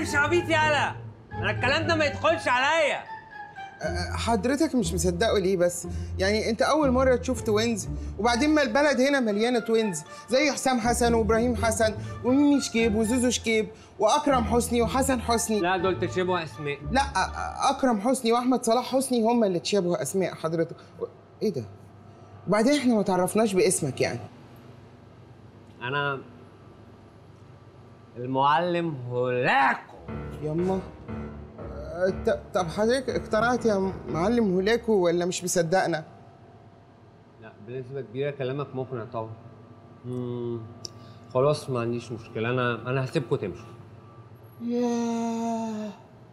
مش عبيط يالا انا الكلام ده ما يدخلش عليا أه، حضرتك مش مصدقه ليه بس يعني انت اول مره تشوف توينز وبعدين ما البلد هنا مليانه توينز زي حسام حسن وابراهيم حسن وميمي شكيب وزوزو شكيب واكرم حسني وحسن حسني لا دول تشبه اسماء لا أ- أ- اكرم حسني واحمد صلاح حسني هم اللي تشابهوا اسماء حضرتك و- ايه ده وبعدين احنا ما تعرفناش باسمك يعني انا المعلم هولاكو يما أه، ط- طب حضرتك اقتنعت يا معلم هولاكو ولا مش مصدقنا لا بنسبة كبيرة كلامك مقنع طبعا مم. خلاص ما عنديش مشكلة أنا أنا هسيبكم تمشوا ياه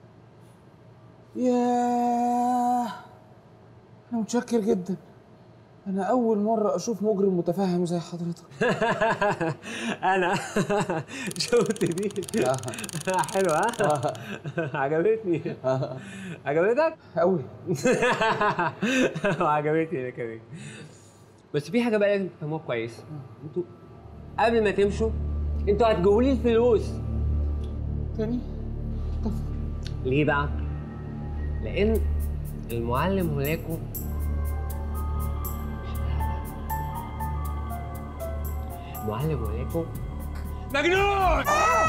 ياه أنا متشكر جدا أنا أول مرة أشوف مجرم متفهم زي حضرتك أنا شفت دي حلوة ها؟ عجبتني عجبتك؟ أوي وعجبتني انا كمان بس في حاجه بقى لازم تفهموها كويس انتوا قبل ما تمشوا انتوا هتجيبوا لي الفلوس تاني طب ليه بقى؟ لان المعلم هناكو المعلم هناكو مجنون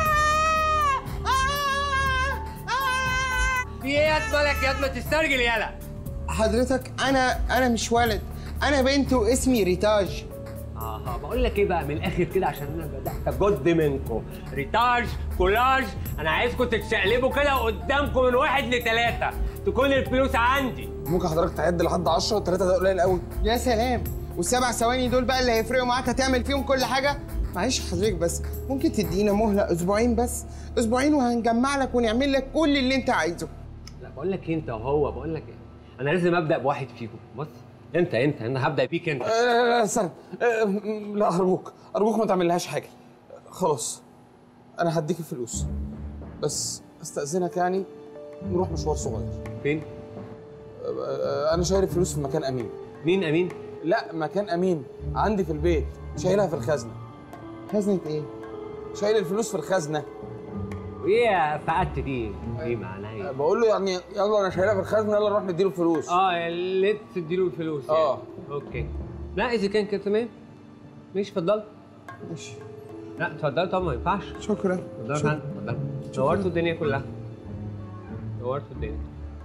في ايه يا مالك يا ما تسترجل يالا حضرتك انا انا مش ولد انا بنت واسمي ريتاج اه بقول لك ايه بقى من الاخر كده عشان انا بدات اجد منكم ريتاج كولاج انا عايزكم تتشقلبوا كده قدامكم من واحد لثلاثه تكون الفلوس عندي ممكن حضرتك تعد لحد 10 3 ده قليل قوي يا سلام والسبع ثواني دول بقى اللي هيفرقوا معاك هتعمل فيهم كل حاجه معلش حضرتك بس ممكن تدينا مهله اسبوعين بس اسبوعين وهنجمع لك ونعمل لك كل اللي انت عايزه لا بقول لك إيه انت وهو بقول لك ايه انا لازم ابدا بواحد فيكم بص انت انت انا هبدا بيك انت لا لا لا استنى آه، م- لا أرجوك أرجوك ما تعملهاش حاجة خلاص أنا هديك الفلوس بس أستأذنك يعني نروح مشوار صغير فين آه، أنا شايل الفلوس في مكان أمين مين امين لا مكان أمين عندي في البيت شايلها في الخزنة خزنه ايه شايل الفلوس في الخزنة وايه فقدت دي دي معناها ايه بقول له يعني يلا انا شايلها في الخزنه يلا نروح نديله الفلوس اه اللي تديله الفلوس يعني. آه. اوكي لا اذا كان كده تمام ماشي اتفضل ماشي لا اتفضل طبعا ما ينفعش شكرا اتفضل شكرا. يا فندم، اتفضل نورتوا الدنيا كلها نورتوا الدنيا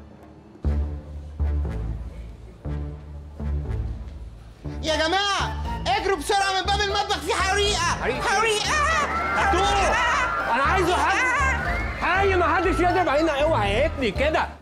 يا جماعه اجروا بسرعه من باب المطبخ في حريقه حريقة؟ حريقه هاتوه انا عايزه حد حي ما حدش يضرب علينا اوعى يا ابني كده